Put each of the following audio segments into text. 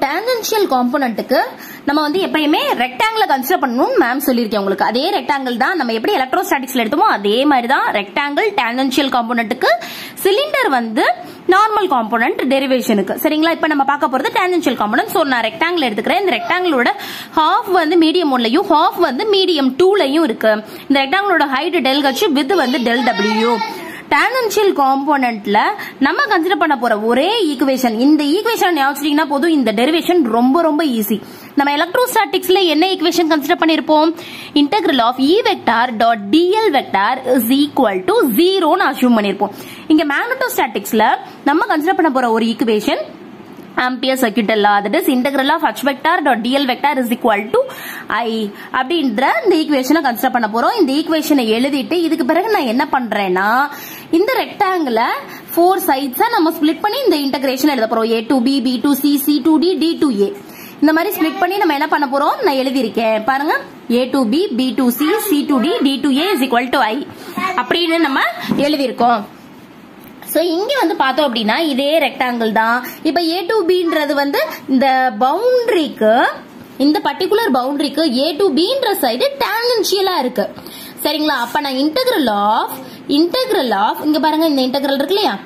tangential காம்போனன்ட்டுக்கு நம்ம வந்து எப்பயுமே ரெக்டாங்கிள கன்சிடர் பண்ணணும் மேம் சொல்லியிருக்கேன் உங்களுக்கு அதே ரெக்டாங்கிள் தான் நம்ம எப்படி எலக்ட்ரோஸ்டாட்டிக்ஸ்ல எடுத்தோமோ அதே மாதிரி தான் ரெக்டாங்கிள் டேஞ்சென்ஷியல் காம்போனன்ட்டுக்கு சிலிண்டர் வந்து நார்மல் காம்போனன்ட் டெரிவேஷனுக்கு சரிங்களா இப்போ நம்ம பார்க்க போறது டேஞ்சென்ஷியல் காம்போனன்ட் ஸோ நான் ரெக்டாங்கிள் எடுத்துக்கிறேன் இந்த ரெக்டாங்கிளோட ஹாஃப் வந்து மீடியம் ஒன்லையும் ஹாஃப் வந்து மீடியம் டூலையும் இருக்கு இந்த ரெக்டாங்கிளோட ஹைட் டெல் கச்சு வித் வந்து டெல் டபிள்யூ டான்ஜென்ஷியல் காம்போனன்ட்ல நம்ம கன்சிடர் பண்ண போற ஒரே ஈக்குவேஷன் இந்த ஈக்குவேஷன் ஞாபகம் போதும் இந்த டெரிவேஷன் ரொம்ப ரொம்ப ஈஸி நம்ம எலக்ட்ரோஸ்டாட்டிக்ஸ்ல என்ன ஈக்குவேஷன் கன்சிடர் பண்ணிருப்போம் integral of E vector dot dl vector is equal to ஜீரோன்னு அசியூம் பண்ணிருப்போம் இங்க மேக்னட்டோஸ்டாட்டிக்ஸ்ல நம்ம கன்சிடர் பண்ண போற ஒரு equation Ampere circuit law that is integral of h vector dot dl vector is equal to I அப்படின்ற இந்த ஈக்குவேஷனை கன்சிடர் பண்ண போறோம் இந்த ஈக்குவேஷனை எழுதிட்டு இதுக்கு பிறகு நான் என்ன பண்றேன்னா இந்த ரெக்டாங்கிள ஃபோர் சைட்ஸா நம்ம ஸ்பிளிட் பண்ணி இந்த இன்டகிரேஷன் எழுத போறோம் A to B B to C C to D D to A இந்த மாதிரி ஸ்பிளிட் பண்ணி நம்ம என்ன பண்ண போறோம் நான் எழுதியிருக்கேன் பாருங்க A to B B to C C to D D to A is equal to I அப்படின்னு நம்ம எழுதியிருக்கோம் சோ இங்க வந்து பார்த்தோம் அப்படின்னா இதே ரெக்டாங்கிள் தான் இப்ப ஏ டு பின்றது வந்து இந்த பவுண்டரிக்கு இந்த பர்டிகுலர் பவுண்டரிக்கு ஏ டு பின்ற சைடு டான்ஜென்ஷியலா இருக்கு சரிங்களா அப்ப நான் இன்டெகிரல் ஆஃப் இன்டெகிரல் ஆஃப் இங்க பாருங்க இந்த இன்டெகிரல் இருக்கு இல்லையா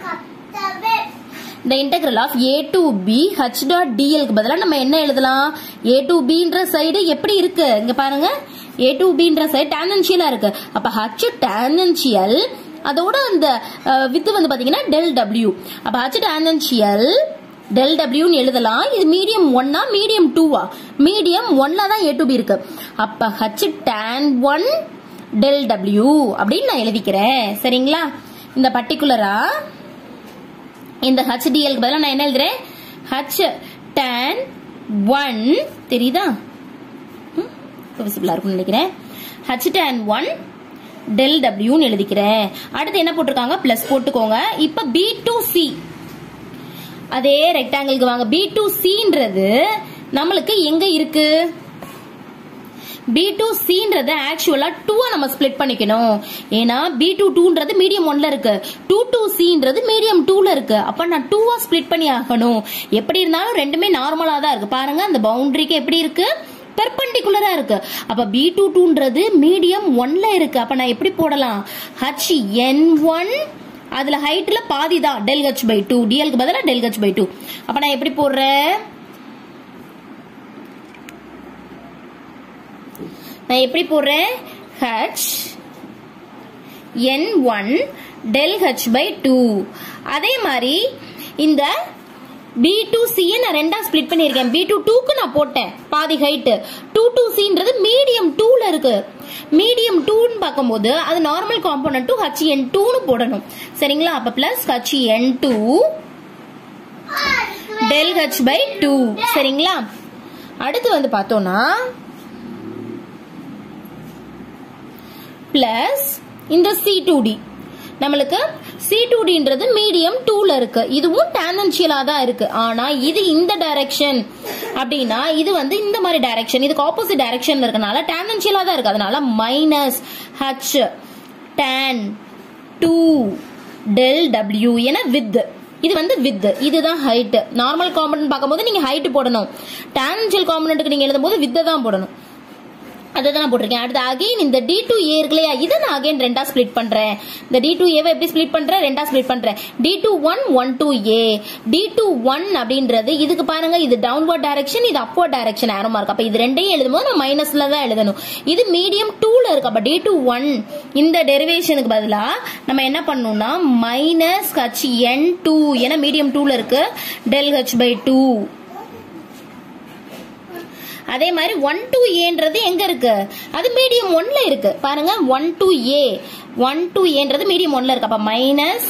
இந்த integral of A to B H dot டிஎல்க்கு பதிலாக நம்ம என்ன எழுதலாம் ஏ டு பின்ற சைடு எப்படி இருக்கு இங்க பாருங்க ஏ டு பின்ற சைடு டான்ஜென்ஷியலா இருக்கு அப்ப ஹச் டான்ஜென்ஷியல் அதோட அந்த வித்து வந்து பாத்தீங்கன்னா டெல் டபிள்யூ அப்ப ஹச் டான்ஜென்ஷியல் டெல் டபிள்யூன்னு எழுதலாம் இது மீடியம் ஒன்னா மீடியம் டூவா மீடியம் ஒன்ல தான் ஏ டு பி இருக்கு அப்ப H tan one del W அப்படின்னு நான் எழுதிக்கிறேன் சரிங்களா இந்த பர்டிகுலரா இந்த ஹச்டிஎல் பதிலாக நான் என்ன எழுதுறேன் ஹச் டேன் ஒன் தெரியுதா விசிபிளா இருக்கும்னு நினைக்கிறேன் ஹச் டேன் ஒன் டெல் டபிள்யூன்னு எழுதிக்கிறேன் அடுத்து என்ன போட்டிருக்காங்க பிளஸ் போட்டுக்கோங்க இப்ப பி டு சி அதே ரெக்டாங்கிளுக்கு வாங்க பி டு சின்றது நம்மளுக்கு எங்க இருக்கு பி டு சின்றது ஆக்சுவலா டூவா நம்ம ஸ்பிளிட் பண்ணிக்கணும் ஏன்னா பி டு டூன்றது மீடியம் ஒன்ல இருக்கு டூ டு சின்றது மீடியம் டூல இருக்கு அப்ப நான் டூவா ஸ்பிளிட் பண்ணி ஆகணும் எப்படி இருந்தாலும் ரெண்டுமே நார்மலா தான் இருக்கு பாருங்க அந்த பவுண்டரிக்கு எப்படி இருக்கு பெர்பெண்டிகுலரா இருக்கு அப்ப பி டூ டூன்றது மீடியம் ஒன்ல இருக்கு அப்ப நான் எப்படி போடலாம் ஹச் என் ஒன் அதுல ஹைட்ல பாதி தான் டெல் ஹெச் பை டூ டிஎல்க்கு பதிலாக டெல் ஹெச் பை டூ அப்ப நான் எப்படி போடுறேன் நான் எப்படி போடுறேன் H N one del H by two அதே மாதிரி இந்த பி டு சி நான் ரெண்டா ஸ்பிளிட் பண்ணியிருக்கேன் பி டு டூக்கு நான் போட்டேன் பாதி ஹைட் டூ டு சின்றது மீடியம் டூல இருக்கு மீடியம் டூன்னு பார்க்கும்போது அது normal component two H N டூன்னு போடணும் சரிங்களா அப்ப plus H N two del H by two சரிங்களா அடுத்து வந்து பார்த்தோம்னா பிளஸ் இந்த சி டூ டி நம்மளுக்கு சி டூ டின்றது மீடியம் டூல இருக்கு இதுவும் டான்ஜென்ஷியலா தான் இருக்கு ஆனா இது இந்த டைரக்ஷன் அப்படின்னா இது வந்து இந்த மாதிரி டைரக்ஷன் இதுக்கு ஆப்போசிட் டைரக்ஷன்ல இருக்கனால டான்ஜென்ஷியலா தான் இருக்கு அதனால minus H tan two del W என வித் இது வந்து வித் இதுதான் ஹைட் நார்மல் காம்பனன்ட் பார்க்கும்போது நீங்க ஹைட் போடணும் டான்ஜென்ஷியல் காம்பனன்ட்டுக்கு நீங்க எழுதும் போது வித்தை தான் போடணும் அதை தான் நான் போட்டிருக்கேன் அடுத்து அகைன் இந்த டி டூ ஏ இருக்கு இல்லையா இதை நான் அகைன் ரெண்டா ஸ்பிளிட் பண்றேன் இந்த டி டூ ஏவை எப்படி ஸ்பிளிட் பண்றேன் ரெண்டா ஸ்பிளிட் பண்றேன் D to one one to A D to one அப்படின்றது இதுக்கு பாருங்க இது டவுன்வர்ட் டைரக்ஷன் இது அப்வர்ட் டைரக்ஷன் ஆரமா இருக்கு அப்ப இது ரெண்டையும் எழுதும்போது நான் மைனஸ்ல தான் எழுதணும் இது மீடியம் டூல இருக்கு அப்ப டி டூ ஒன் இந்த டெரிவேஷனுக்கு பதிலா நம்ம என்ன பண்ணணும்னா மைனஸ் ஹச் என் டூ ஏன்னா மீடியம் டூல இருக்கு டெல் ஹெச் பை டூ அதே மாதிரி ஒன் டூ ஏன்றது எங்க இருக்கு அது மீடியம் ஒன்ல இருக்கு பாருங்க one to A one to ஏன்றது மீடியம் ஒன்ல இருக்கு அப்ப minus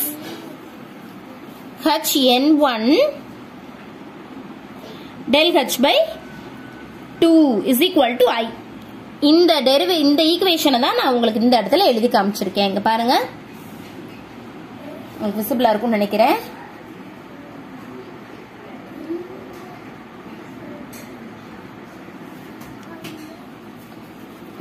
H N one del H by two is equal to I இந்த டெரிவே இந்த ஈக்குவேஷனை தான் நான் உங்களுக்கு இந்த இடத்துல எழுதி காமிச்சிருக்கேன் இங்க பாருங்க உங்களுக்கு விசிபிளா இருக்கும்னு நினைக்கிறேன்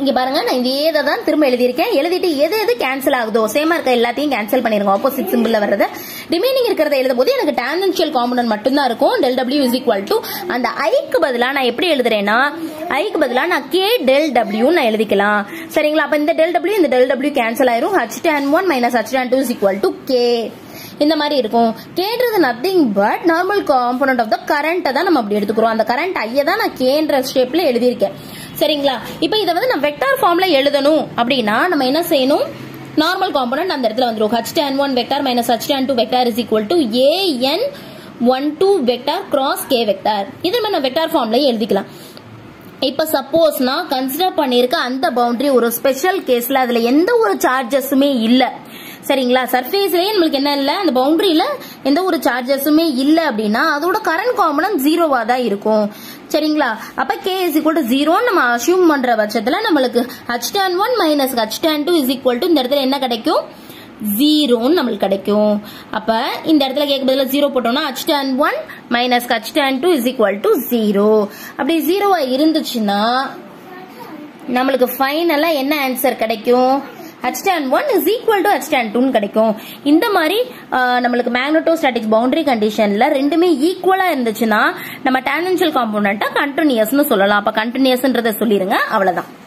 இங்க பாருங்க நான் இதே இதை தான் திரும்ப எழுதியிருக்கேன் எழுதிட்டு எது எது கேன்சல் ஆகுதோ சேமா இருக்க எல்லாத்தையும் கேன்சல் பண்ணிருங்க ஆப்போசிட் சிம்பிள்ல வர்றது ரிமைனிங் இருக்கிறத எழுதும் போது எனக்கு டான்ஜென்ஷியல் காம்பனன்ட் மட்டும்தான் இருக்கும் del W is equal to அந்த ஐக்கு பதிலா நான் எப்படி எழுதுறேன்னா ஐக்கு பதிலா நான் கே டெல் டபிள்யூ நான் எழுதிக்கலாம் சரிங்களா அப்ப இந்த டெல் டபிள்யூ இந்த டெல் டபிள்யூ கேன்சல் ஆயிரும் H tan one minus H tan two is equal to K இந்த மாதிரி இருக்கும் கேன்றது nothing but normal component of the கரண்ட்டை தான் நம்ம அப்படி எடுத்துக்கிறோம் அந்த கரண்ட் ஐயை தான் நான் கேன்ற ஷேப்ல எழுதியிருக்கேன் சரிங்களா இப்போ இதை வந்து நான் வெக்டார் ஃபார்ம்ல எழுதணும் அப்படின்னா நம்ம என்ன செய்யணும் நார்மல் காம்பனன்ட் அந்த இடத்துல வந்துடும் H tan one vector minus H tan two vector is equal to A N one two vector cross K vector இது நம்ம வெக்டார் ஃபார்ம்ல எழுதிக்கலாம் இப்ப சப்போஸ் நான் கன்சிடர் பண்ணிருக்க அந்த பவுண்டரி ஒரு ஸ்பெஷல் கேஸ்ல அதுல எந்த ஒரு சார்ஜஸுமே இல்ல சரிங்களா சர்ஃபேஸ்லயே நம்மளுக்கு என்ன இல்ல அந்த பவுண்டரியில எந்த ஒரு சார்ஜஸுமே இல்ல அப்படின்னா அதோட கரண்ட் காம்பனன்ட் ஜீரோவா தான் இருக்கும் சரிங்களா அப்ப K is equal to zero நம்ம அசியூம் பண்ற பட்சத்துல நம்மளுக்கு H tan one minus H tan two is equal to இந்த இடத்துல என்ன கிடைக்கும் ஜீரோன்னு நம்மளுக்கு கிடைக்கும் அப்ப இந்த இடத்துல கேட்க பதிலா ஜீரோ போட்டோம்னா H tan one minus H tan two is equal to zero அப்படி ஜீரோவா இருந்துச்சுன்னா நம்மளுக்கு ஃபைனலா என்ன ஆன்சர் கிடைக்கும் H tan one is equal to H tan டூன்னு கிடைக்கும் இந்த மாதிரி ஆஹ், நம்மளுக்கு மேக்னட்டோஸ்டாட்டிக் பவுண்டரி கண்டிஷன்ல ரெண்டுமே ஈக்குவலா இருந்துச்சுன்னா நம்ம டேனன்ஷியல் காம்பவுண்ட்டை கண்டினியூஸ்னு சொல்லலாம் அப்ப கண்டினியூஸ்ன்றதை சொல்லிருங்க அவ்வளவுதான்